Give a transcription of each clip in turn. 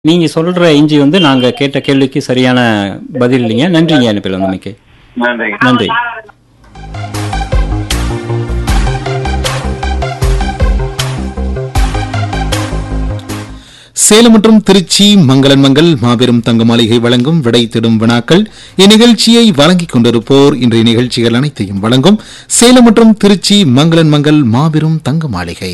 நீங்க சொல்ற இஞ்சி வந்து நாங்க கேட்ட கேள்விக்கு சரியான பதில் இல்லைங்க நன்றிங்க அனுப்பில் வந்தமைக்கு நன்றிங்க நன்றி சேலம் மற்றும் திருச்சி மங்களன் மங்கள் மாபெரும் தங்க மாளிகை வழங்கும் விடை திடும் வினாக்கள் இந்நிகழ்ச்சியை வழங்கிக் கொண்டிருப்போர் இன்றைய நிகழ்ச்சிகள் அனைத்தையும் வழங்கும் சேலம் மற்றும் திருச்சி மங்களன் மங்கள் மாபெரும் தங்க மாளிகை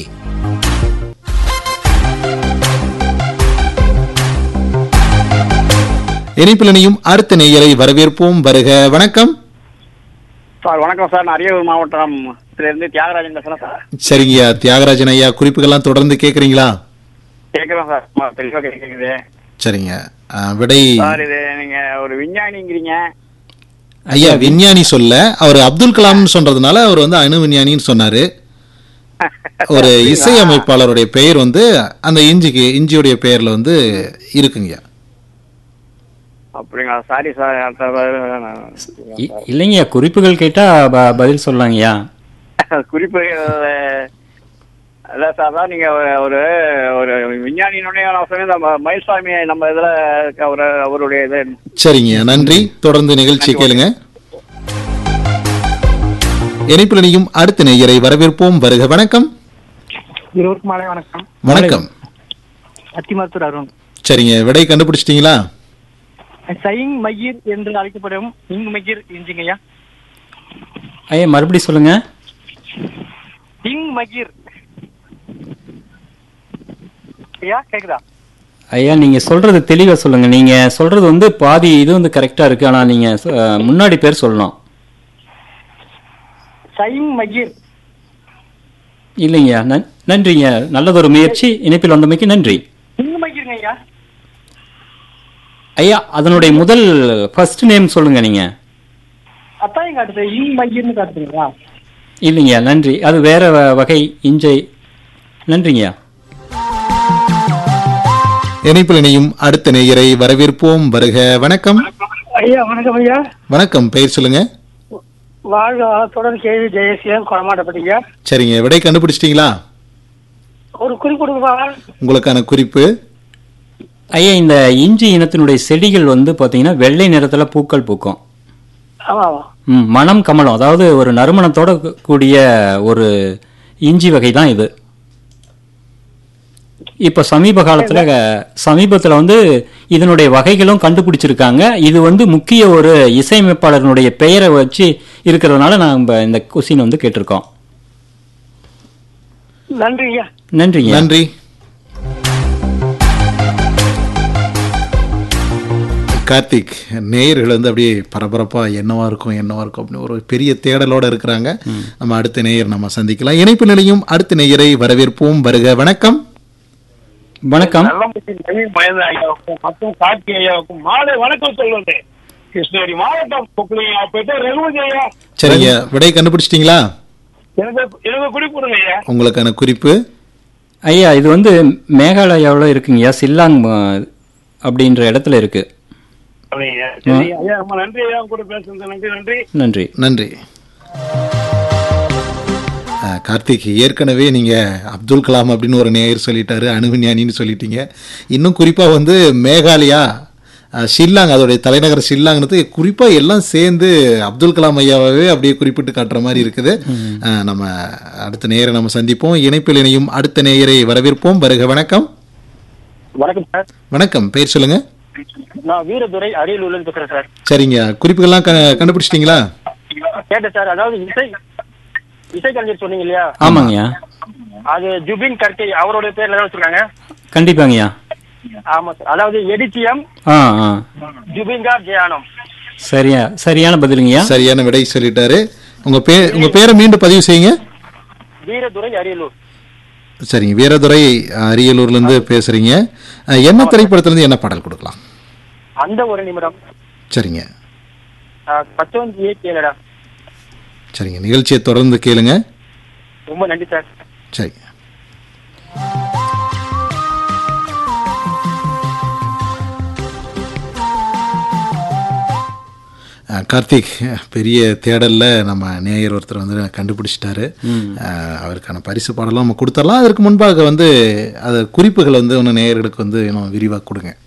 இணைப்பிலனையும் அடுத்த நேயரை வரவேற்போம் வருக வணக்கம் சார் வணக்கம் சார் நான் அரியலூர் மாவட்டம் இருந்து தியாகராஜன் பேசுறேன் சார் சரிங்கய்யா தியாகராஜன் ஐயா குறிப்புகள்லாம் தொடர்ந்து கேட்குறீங்களா கேட்குறேன் சார் ஆமா, தெளிவா கேட்குது சரிங்க ஆ, விடை சார் இது நீங்க ஒரு விஞ்ஞானிங்கிறீங்க ஐயா விஞ்ஞானி சொல்ல அவர் அப்துல் கலாம்னு சொல்றதுனால அவர் வந்து அணு விஞ்ஞானின்னு சொன்னாரு ஒரு இசையமைப்பாளருடைய பெயர் வந்து அந்த இஞ்சிக்கு இஞ்சியுடைய பெயர்ல வந்து இருக்குங்கய்யா அப்படிங்களா சாரி சார் அடுத்த பதில் இ- இல்லைங்கய்யா குறிப்புகள் கேட்டா ப- பதில் சொல்லலாங்கய்யா நான் குறிப்பு அஹ், இல்ல சார் அதான் நீங்க ஒரு- ஒரு ஒரு விஞ்ஞானியினுடைய நான் சொன்னேன் நம்ம மயில்சாமி நம்ம இதுல இருக்க ஒரு அவருடைய இது சரிங்கய்யா நன்றி தொடர்ந்து நிகழ்ச்சி கேளுங்க இணைப்பிலனையும் அடுத்த நேயரை வரவேற்போம் வருக வணக்கம் இருவருக்கும் மாலை வணக்கம் வணக்கம் அத்திமருத்தூர் அருண் சரிங்க விடை கண்டுபிடிச்சிட்டீங்களா சயிங் மயிர் என்று அழைக்கப்படும் இங் மயிர் இஞ்சிங்கய்யா ஐயா மறுபடி சொல்லுங்க இங் மயிர் ஐயா கேக்குதா ஐயா நீங்க சொல்றது தெளிவா சொல்லுங்க நீங்க சொல்றது வந்து பாதி இது வந்து கரெக்டா இருக்கு ஆனா நீங்க அஹ், முன்னாடி பேர் சொல்லணும் சயிங் மயிர் இல்லைங்கய்யா நன்- நன்றிங்க நல்லதொரு முயற்சி இணைப்பில் வந்தமைக்கு நன்றி இங் மயிர்ங்க ஐயா ஐயா அதனுடைய முதல் ஃபர்ஸ்ட் நேம் சொல்லுங்க நீங்க அத்தான் காட்டுது இங் மயிர்னு காட்டுதுங்களா இல்லைங்கய்யா நன்றி அது வேற வ- வகை இஞ்சை நன்றிங்கய்யா இணைப்பிலனையும் அடுத்த நேயரை வரவேற்போம் வருக வணக்கம் ஐயா வணக்கம் ஐயா வணக்கம் பெயர் சொல்லுங்க வாழ்க வளத்துடன் கேவி ஜெயசியம் கொடமாட்டப்பட்டீங்க சரிங்க விடை கண்டுபிடிச்சிட்டீங்களா ஒரு குறிப்பிடுவா உங்களுக்கான குறிப்பு ஐயா இந்த இஞ்சி இனத்தினுடைய செடிகள் வந்து பாத்தீங்கன்னா வெள்ளை நிறத்துல பூக்கள் பூக்கும் ஆமா ஆமா ம், மணம் கமலம் அதாவது ஒரு நறுமணத்தோட கூ- கூடிய ஒரு இஞ்சி வகை தான் இது இப்ப சமீப காலத்துல அஹ், சமீபத்துல வந்து இதனுடைய வகைகளும் கண்டுபிடிச்சிருக்காங்க இது வந்து முக்கிய ஒரு இசையமைப்பாளர்களுடைய பெயரை வச்சு இருக்கிறதுனால நாம இந்த கொஸ்டின் வந்து கேட்டிருக்கோம் நன்றி ஐயா நன்றிங்க நன்றி கார்த்திக் நேயர்கள் வந்து அப்படியே பரபரப்பா என்னவா இருக்கும் என்னவா இருக்கும் அப்படின்னு ஒரு பெரிய தேடலோட இருக்கிறாங்க நம்ம அடுத்த நேயர் நம்ம சந்திக்கலாம் இணைப்பு நிலையும் அடுத்த நேயரை வரவேற்போம் வருக வணக்கம் வணக்கம் நல்லம்பட்டி நவீன் மகேந்திர ஐயாவுக்கும் மற்றும் கார்த்தி ஐயாவுக்கும் மாலை வணக்கம் சொல்வது கிருஷ்ணகிரி மாவட்டம் பொக்குளியாப்பேட்டை ரகுபதி ஐயா சரிங்க விடை கண்டுபிடிச்சிட்டீங்களா எனக்கு எனக்கு குறிப்பிடுங்க ஐயா உங்களுக்கான குறிப்பு ஐயா இது வந்து மேகாலயாவில் இருக்குங்கய்யா சில்லாங் அஹ், அப்படின்ற இடத்துல இருக்கு அப்படிங்க சரி ஐயா ரொம்ப நன்றி ஐயா உங்க கூட பேசுறது நன்றி நன்றி நன்றி நன்றி அஹ், கார்த்திக் ஏற்கனவே நீங்க அப்துல் கலாம் அப்படின்னு ஒரு நேயர் சொல்லிட்டாரு அணுவிஞ்ஞானின்னு சொல்லிட்டீங்க இன்னும் குறிப்பா வந்து மேகாலயா அஹ், ஷில்லாங் அதோடைய தலைநகர் ஷில்லாங்னது குறிப்பா எல்லாம் சேர்ந்து அப்துல் கலாம் ஐயாவே அப்படியே குறிப்பிட்டு காட்டுற மாதிரி இருக்குது அஹ், நம்ம அடுத்த நேயரை நம்ம சந்திப்போம் இணைப்பில் இணையும் அடுத்த நேயரை வரவேற்போம் வருக வணக்கம் வணக்கம் சார் வணக்கம் பேர் சொல்லுங்க நான் வீரதுரை அரியலூர்ல பேசுறேன் சார் சரிங்க குறிப்புகள்லாம் க- கண்டுபிடிச்சிட்டீங்களா கேட்டேன் சார் அதாவது இசை இசை கலைஞர் சொன்னீங்க இல்லையா ஆமாங்கய்யா அது ஜுபின் கர்கே அவரோட பேர்ல தான் வச்சிருக்காங்க கண்டிப்பாங்கய்யா ஆமா சார் அதாவது எடிச்சியம் ஆ ஆ ஜுபின்கார் ஜெயானம் சரியா சரியான பதிலுங்கய்யா சரியான விடை சொல்லிட்டாரு உங்க பேர் உங்க பேரை மீண்டும் பதிவு செய்யுங்க வீரதுரை அரியலூர் சரிங்க வீரதுரை அரியலூர்ல இருந்து பேசுறீங்க அஹ், என்ன திரைப்படத்துல இருந்து என்ன பாடல் கொடுக்கலாம் அந்த ஒரு நிமிடம் சரிங்க பத்தொன்பது ஏ கேளடா சரிங்க நிகழ்ச்சியை தொடர்ந்து கேளுங்க ரொம்ப நன்றி சார் சரிங்க அஹ், கார்த்திக் பெரிய தேடல்ல நம்ம நேயர் ஒருத்தர் வந்து கண்டுபிடிச்சிட்டாரு அஹ், அவருக்கான பரிசு பாடலும் நம்ம கொடுத்துடலாம் அதற்கு முன்பாக வந்து அது குறிப்புகளை வந்து இன்னும் நேயர்களுக்கு வந்து இன்னும் விரிவாக கொடுங்க